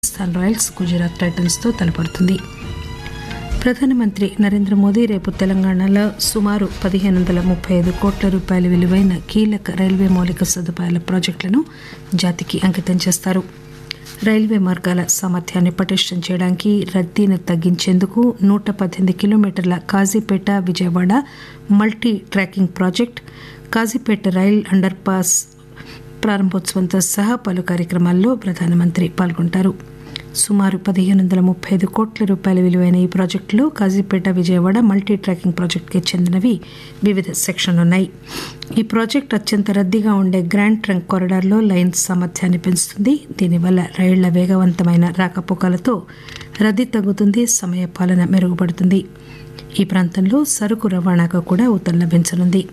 Rajasthan Royals Gujarat టైటన్స్తో తలపడుతుంది ప్రధానమంత్రి నరేంద్ర మోదీ రేపు తెలంగాణలో సుమారు పదిహేను వందల ముప్పై ఐదు కోట్ల రూపాయల విలువైన కీలక రైల్వే మౌలిక సదుపాయాల ప్రాజెక్టులను జాతికి అంకితం చేస్తారు రైల్వే మార్గాల సామర్థ్యాన్ని పటిష్టం చేయడానికి రద్దీని తగ్గించేందుకు నూట పద్దెనిమిది కిలోమీటర్ల Kazipet Vijayawada multi tracking project Kazipet rail underpass ప్రారంభోత్సవంతో సహా పలు కార్యక్రమాల్లో ప్రధానమంత్రి పాల్గొంటారు సుమారు పదిహేను వందల ముప్పై ఐదు కోట్ల రూపాయల విలువైన ఈ ప్రాజెక్టులో కాజీపేట విజయవాడ మల్టీ ట్రాకింగ్ ప్రాజెక్టుకి చెందినవి వివిధ సెక్షన్లున్నాయి ఈ ప్రాజెక్టు అత్యంత రద్దీగా ఉండే గ్రాండ్ ట్రంక్ కారిడార్లో లైన్ సామర్థ్యాన్ని పెంచుతుంది దీనివల్ల రైళ్ల వేగవంతమైన రాకపోకలతో రద్దీ తగ్గుతుంది సమయ పాలన మెరుగుపడుతుంది ఈ ప్రాంతంలో సరుకు రవాణాకు కూడా ఊతం లభించనుంది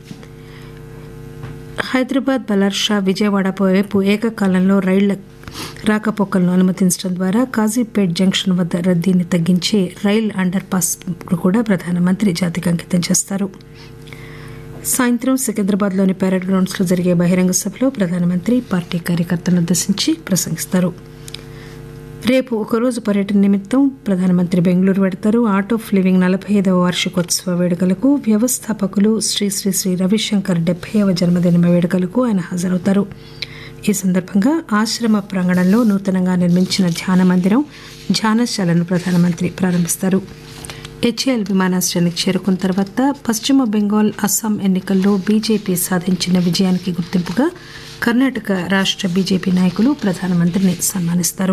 హైదరాబాద్ బలార్షా విజయవాడ వైపు ఏకకాలంలో రైళ్ల రాకపోకలను అనుమతించడం ద్వారా కాజీపేట్ జంక్షన్ వద్ద రద్దీని తగ్గించే రైల్ అండర్ పాస్ కూడా ప్రధానమంత్రి జాతికి అంకితం చేస్తారు సాయంత్రం సికింద్రాబాద్లోని ప్యారెడ్ గ్రౌండ్స్లో జరిగే బహిరంగ సభలో ప్రధానమంత్రి పార్టీ కార్యకర్తలను ఉద్దేశించి ప్రసంగిస్తారు రేపు ఒకరోజు పర్యటన నిమిత్తం ప్రధానమంత్రి బెంగళూరు వెడతారు ఆర్ట్ ఆఫ్ లివింగ్ నలభై ఐదవ వార్షికోత్సవ వేడుకలకు వ్యవస్థాపకులు శ్రీ శ్రీ శ్రీ రవిశంకర్ డెబ్బైవ జన్మదిన వేడుకలకు ఆయన హాజరవుతారు ఈ సందర్భంగా ఆశ్రమ ప్రాంగణంలో నూతనంగా నిర్మించిన ధ్యాన మందిరం ధ్యానశాలను ప్రధానమంత్రి ప్రారంభిస్తారు హెచ్ఏఎల్ విమానాశ్రయానికి చేరుకున్న తర్వాత పశ్చిమ బెంగాల్ అస్సాం ఎన్నికల్లో బీజేపీ సాధించిన విజయానికి గుర్తింపుగా కర్ణాటక రాష్ట బీజేపీ నాయకులు ప్రధానమంత్రిని సన్మానిస్తారు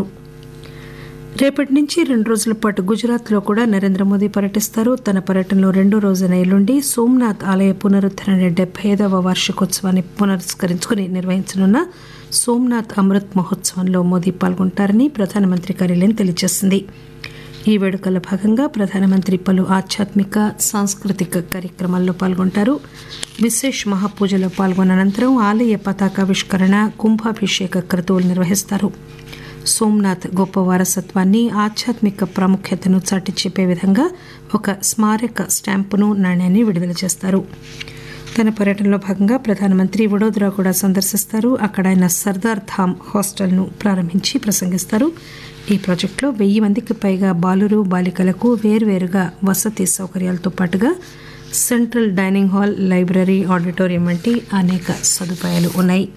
రేపటి నుంచి రెండు రోజుల పాటు గుజరాత్లో కూడా నరేంద్ర మోదీ పర్యటిస్తారు తన పర్యటనలో రెండో రోజున ఎల్లుండి సోమనాథ్ ఆలయ పునరుద్దరణ డెబ్బై ఐదవ వార్షికోత్సవాన్ని పునస్కరించుకుని నిర్వహించనున్న సోమనాథ్ అమృత్ మహోత్సవంలో మోదీ పాల్గొంటారని ప్రధానమంత్రి కార్యాలయం తెలియజేసింది ఈ వేడుకల భాగంగా ప్రధానమంత్రి పలు ఆధ్యాత్మిక సాంస్కృతిక కార్యక్రమాల్లో పాల్గొంటారు విశేష్ మహాపూజలో పాల్గొన్న అనంతరం ఆలయ పతాకావిష్కరణ కుంభాభిషేక క్రతువులు నిర్వహిస్తారు సోమనాథ్ గొప్ప వారసత్వాన్ని ఆధ్యాత్మిక ప్రాముఖ్యతను చాటి చెప్పే విధంగా ఒక స్మారక స్టాంపును నాణ్యాన్ని విడుదల చేస్తారు తన పర్యటనలో భాగంగా ప్రధానమంత్రి వడోదరా కూడా సందర్శిస్తారు అక్కడ ఆయన సర్దార్ ధామ్ హాస్టల్ను ప్రారంభించి ప్రసంగిస్తారు ఈ ప్రాజెక్టులో వెయ్యి మందికి పైగా బాలురు బాలికలకు వేర్వేరుగా వసతి సౌకర్యాలతో పాటుగా central dining hall library auditorium వంటి అనేక సదుపాయాలు ఉన్నాయి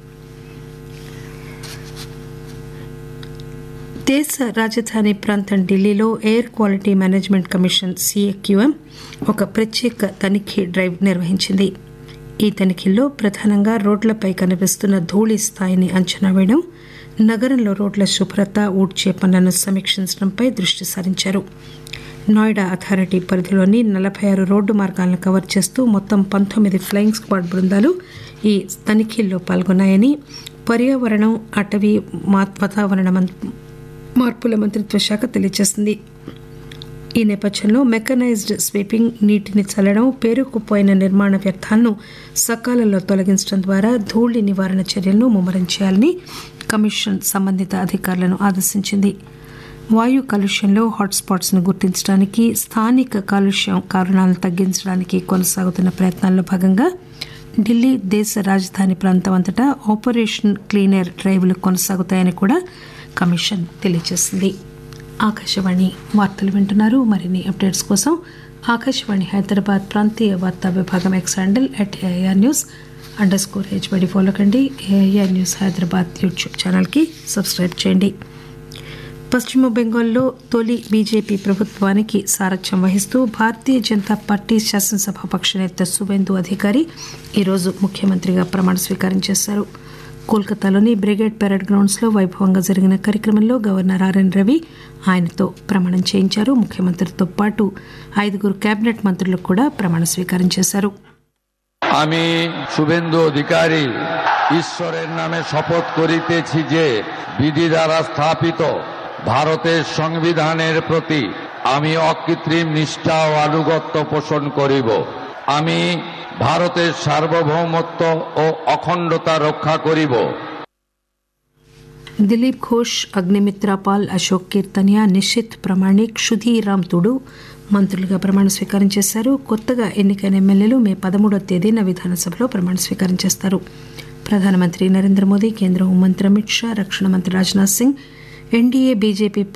దేశ రాజధాని ప్రాంతం ఢిల్లీలో air quality management commission CAQM ఒక ప్రత్యేక తనిఖీ డ్రైవ్ నిర్వహించింది ఈ తనిఖీల్లో ప్రధానంగా రోడ్లపై కనిపిస్తున్న ధూళి స్థాయిని అంచనా వేయడం నగరంలో రోడ్ల శుభ్రత ఊడ్చే పనులను సమీక్షించడంపై దృష్టి సారించారు నోయిడా అథారిటీ పరిధిలోని నలభై ఆరు రోడ్డు మార్గాలను కవర్ చేస్తూ మొత్తం పంతొమ్మిది ఫ్లయింగ్ స్క్వాడ్ బృందాలు ఈ తనిఖీల్లో పాల్గొన్నాయని పర్యావరణం అటవీ వాతావరణ మార్పుల మంత్రిత్వ శాఖ తెలియజేసింది ఈ నేపథ్యంలో మెకనైజ్డ్ స్వీపింగ్ నీటిని చల్లడం పేరుకుపోయిన నిర్మాణ వ్యర్థాలను సకాలంలో తొలగించడం ద్వారా ధూళి నివారణ చర్యలను ముమ్మరం చేయాలని కమిషన్ సంబంధిత అధికారులను ఆదేశించింది వాయు కాలుష్యంలో హాట్స్పాట్స్ ను గుర్తించడానికి స్థానిక కాలుష్యం కారణాలను తగ్గించడానికి కొనసాగుతున్న ప్రయత్నాల్లో భాగంగా ఢిల్లీ దేశ రాజధాని ప్రాంతం అంతటా ఆపరేషన్ క్లీనర్ డ్రైవ్లు కొనసాగుతాయని కూడా కమిషన్ తెలియజేసింది ఆకాశవాణి వార్తలు వింటున్నారు మరిన్ని అప్డేట్స్ కోసం ఆకాశవాణి హైదరాబాద్ ప్రాంతీయ వార్తా విభాగం X handle at AIR news underscore హెచ్బడి ఫాలో కండి ఏఐఆర్ న్యూస్ హైదరాబాద్ యూట్యూబ్ ఛానల్కి సబ్స్క్రైబ్ చేయండి పశ్చిమ బెంగాల్లో తొలి బీజేపీ ప్రభుత్వానికి సారథ్యం వహిస్తూ భారతీయ జనతా పార్టీ శాసనసభ పక్షనేత సువేందు అధికారి ఈరోజు ముఖ్యమంత్రిగా ప్రమాణ స్వీకారం చేశారు కోల్కతాలోని బ్రిగేడ్ పెరేడ్ గ్రౌండ్స్ లో వైభవంగా జరిగిన కార్యక్రమంలో గవర్నర్ ఆర్ఎన్ రవి ఆయనతో ప్రమాణం చేయించారు ముఖ్యమంత్రితో పాటు ఐదుగురు కేబినెట్ మంత్రులకు కూడా ప్రమాణ స్వీకారం చేశారు আমি শুভেন্দু অধিকারী ঈশ্বরের নামে শপথ করিতেছি যে বিধি দ্বারা স্থাপিত ভারতের সংবিধানের প্রতি আমি অকৃত্রিম নিষ্ঠা ও আনুগত্য পোষণ করিব আমি ভারতের সার্বভৌমত্ব ও অখণ্ডতা রক্ষা করিব దిలీప్ ఘోష్ అగ్నిమిత్ర పాల్ అశోక్ కీర్తనియా నిషిత్ ప్రమాణిక్ సుధీరామ్ తుడు మంత్రులుగా ప్రమాణ స్వీకారం చేశారు కొత్తగా ఎన్నికైన ఎమ్మెల్యేలు మే పదమూడవ తేదీన విధానసభలో ప్రమాణ స్వీకారం చేస్తారు ప్రధానమంత్రి నరేంద్ర మోదీ కేంద్ర హోంమంత్రి అమిత్ షా రక్షణ మంత్రి రాజ్నాథ్ సింగ్ ఎన్డీఏ బీజేపీ